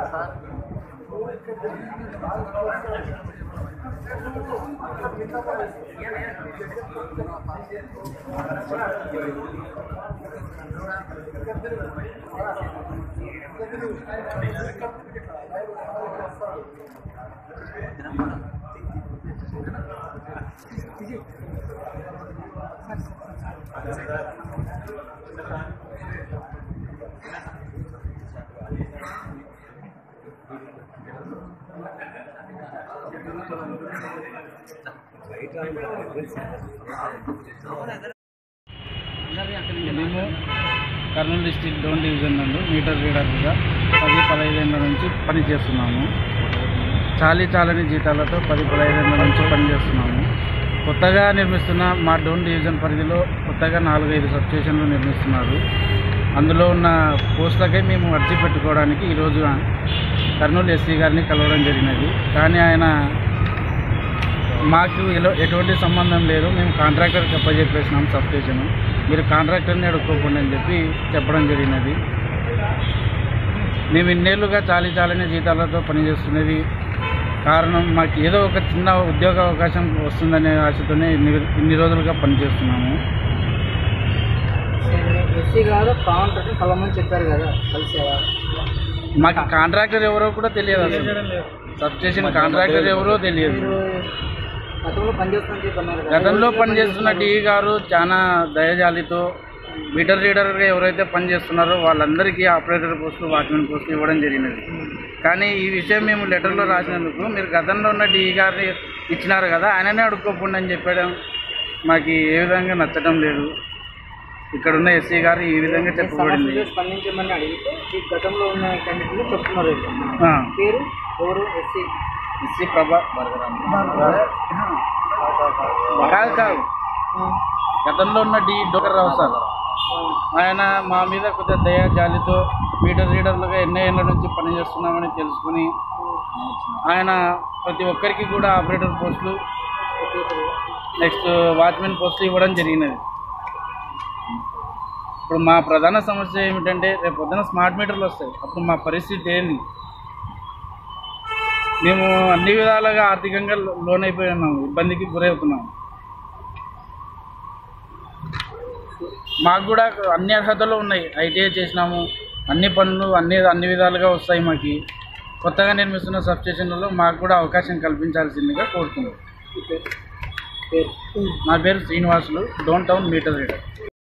మేము Kurnool district Dhone division నందు meter రీడర్గా పది పదహైదేళ్ళ నుంచి పని చేస్తున్నాము చాలీ చాలని జీతాలతో పది పదహైదేళ్ళ నుంచి పని చేస్తున్నాము కొత్తగా నిర్మిస్తున్న మా డోన్ డివిజన్ పరిధిలో కొత్తగా నాలుగైదు సబ్ స్టేషన్లు నిర్మిస్తున్నారు అందులో ఉన్న పోస్టులకై మేము అర్జీ పెట్టుకోవడానికి ఈరోజు కర్నూలు ఎస్సీ గారిని కలవడం జరిగినది కానీ ఆయన మాకు ఎలో ఎటువంటి సంబంధం లేదు మేము కాంట్రాక్టర్కి అప్పచెప్పేసినాం సబ్ స్టేషన్ మీరు కాంట్రాక్టర్ని అడుక్కోకుండా అని చెప్పి చెప్పడం జరిగినది మేము ఇన్నేళ్ళుగా చాలీ చాలని జీతాలతో పనిచేస్తున్నది కారణం మాకు ఏదో ఒక చిన్న ఉద్యోగ అవకాశం వస్తుందనే ఆశతోనే ఇన్ని ఇన్ని రోజులుగా పనిచేస్తున్నాము ఎస్సీ గారు కాంట్రాక్ట్ కలమని చెప్పారు కదా కలిసేవా మాకు కాంట్రాక్టర్ ఎవరో కూడా తెలియదు అసలు సబ్ స్టేషన్ కాంట్రాక్టర్ ఎవరో తెలియదు మీరు గతంలో పనిచేస్తున్నని చెప్పి అన్నారు కదా గతంలో పనిచేస్తున్న డిఈ గారు చాలా దయజాలితో మీటర్ రీడర్గా ఎవరైతే పనిచేస్తున్నారో వాళ్ళందరికీ ఆపరేటర్ పోస్టులు వాచ్మెన్ పోస్టులు ఇవ్వడం జరిగినది కానీ ఈ విషయం మేము లెటర్లో రాసినందుకు మీరు గతంలో ఉన్న డిఈ గారిని ఇచ్చినారు కదా ఆయననే అడుక్కోకుండా అని చెప్పడం మాకు ఏ విధంగా నచ్చడం లేదు ఇక్కడ ఉన్న ఎస్సీ గారు ఈ విధంగా చెప్పబడింది సమస్యలు స్పందించమని అడిగితే ఈ గతంలో ఉన్న క్యాండిడేట్లు చెప్తున్నారు వీళ్ళు. ఆ, పేరు ఎవరు ఎస్సీ ఎస్సీ ప్రభా కాదు కాదు గతంలో ఉన్న డి డోకర్ రావు సార్ ఆయన మా మీద కొద్దిగా దయా జాలితో మీటర్ రీడర్లుగా ఎన్నో ఏళ్ళ నుంచి పనిచేస్తున్నామని తెలుసుకుని ఆయన ప్రతి ఒక్కరికి కూడా ఆపరేటర్ పోస్టులు నెక్స్ట్ వాచ్మెన్ పోస్టులు ఇవ్వడం జరిగినది ఇప్పుడు మా ప్రధాన సమస్య ఏమిటంటే రేపు పొద్దున స్మార్ట్ మీటర్లు వస్తాయి అప్పుడు మా పరిస్థితి ఏంది మేము అన్ని విధాలుగా ఆర్థికంగా లోన్ అయిపోయి ఉన్నాము ఇబ్బందికి గురవుతున్నాము మాకు కూడా అన్ని అర్హతలు ఉన్నాయి ఐటీఐ చేసినాము అన్ని పనులు అన్ని అన్ని విధాలుగా వస్తాయి మాకు కొత్తగా నిర్మిస్తున్న సబ్ స్టేషన్లలో మాకు కూడా అవకాశం కల్పించాల్సిందిగా కోరుతున్నాం పేరు నా పేరు Srinivasulu Dhone town meter reader